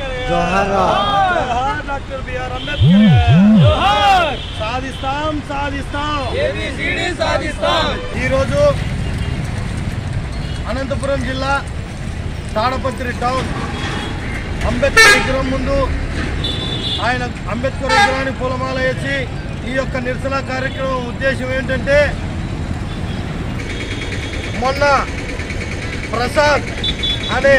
అంబేద్కర్ జోహారా. జోహార్ doctor B R Ambedkar సాధిస్తాం సాధిస్తాం ఏబిసిడి సాధిస్తాం ఈరోజు అనంతపురం జిల్లా తాడపత్రి టౌన్ అంబేద్కర్ విగ్రహం ముందు ఆయన అంబేద్కర్ విగ్రహానికి పూలమాల వేసి ఈ యొక్క నిరసన కార్యక్రమం ఉద్దేశం ఏంటంటే మొన్న ప్రసాద్ అనే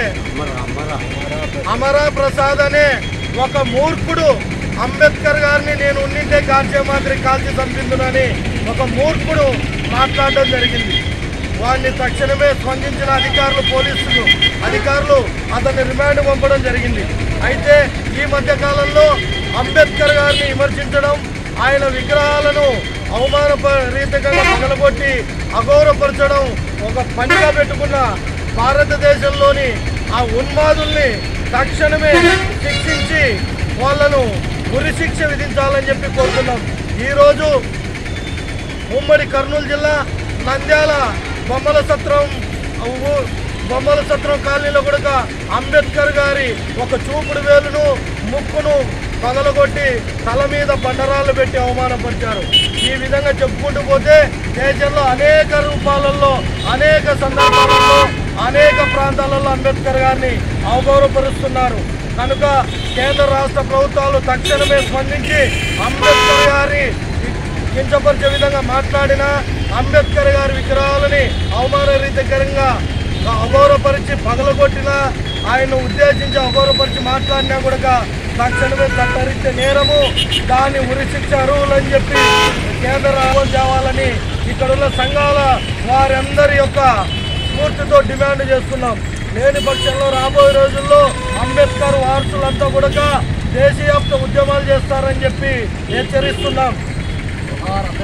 అమరా ప్రసాద్ అనే ఒక మూర్ఖుడు అంబేద్కర్ గారిని నేను ఉన్నింటే కాల్చే మాదిరి కాల్చి చంపిందునని ఒక మూర్ఖుడు మాట్లాడడం జరిగింది వాడిని తక్షణమే స్పందించిన అధికారులు పోలీసులు అధికారులు అతన్ని రిమాండ్ పంపడం జరిగింది అయితే ఈ మధ్య కాలంలో అంబేద్కర్ గారిని విమర్శించడం ఆయన విగ్రహాలను అవమానరీతికంగా పగలగొట్టి అగౌరవపరచడం ఒక పనిగా పెట్టుకున్న భారతదేశంలోని ఆ ఉన్మాదుల్ని తక్షణమే శిక్షించి వాళ్ళను ఉరి శిక్ష విధించాలని చెప్పి కోరుతున్నాం ఈరోజు ఉమ్మడి కర్నూలు జిల్లా నంద్యాల బొమ్మల సత్రం ఊ- బొమ్మల సత్రం కాలనీలో కూడా అంబేద్కర్ గారి ఒక చూపుడు వేలును ముక్కును పగలగొట్టి తల మీద బండరాళ్ళు పెట్టి అవమానపరిచారు ఈ విధంగా చెప్పుకుంటూ పోతే దేశంలో అనేక రూపాలలో అనేక సందర్భాలలో అనేక ప్రాంతాలలో అంబేద్కర్ గారిని అవగౌరవపరుస్తున్నారు కనుక కేంద్ర రాష్ట్ర ప్రభుత్వాలు తక్షణమే స్పందించి అంబేద్కర్ గారి కించపరిచే విధంగా మాట్లాడిన అంబేద్కర్ గారి విగ్రహాలని అవమానరీతికరంగా అగౌరవపరిచి పగలగొట్టిన ఆయన ఉద్దేశించి అగౌరవపరిచి మాట్లాడినా కూడా తక్షణమే చట్టరీత్యా నేరము దాన్ని ఉరిశిక్ష అర్హులు అని చెప్పి కేంద్ర రావం తేవాలని ఇక్కడున్న సంఘాల వారందరి యొక్క స్ఫూర్తితో డిమాండ్ చేస్తున్నాం లేని పక్షంలో రాబోయే రోజుల్లో అంబేద్కర్ వారసులంతా కూడా దేశీయాప్త ఉద్యమాలు చేస్తారని చెప్పి హెచ్చరిస్తున్నాం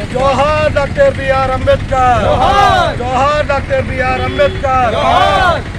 జోహార్ డాక్టర్ బిఆర్ అంబేద్కర్ జోహార్. జోహార్ డాక్టర్ బిఆర్ అంబేద్కర్ జోహార్.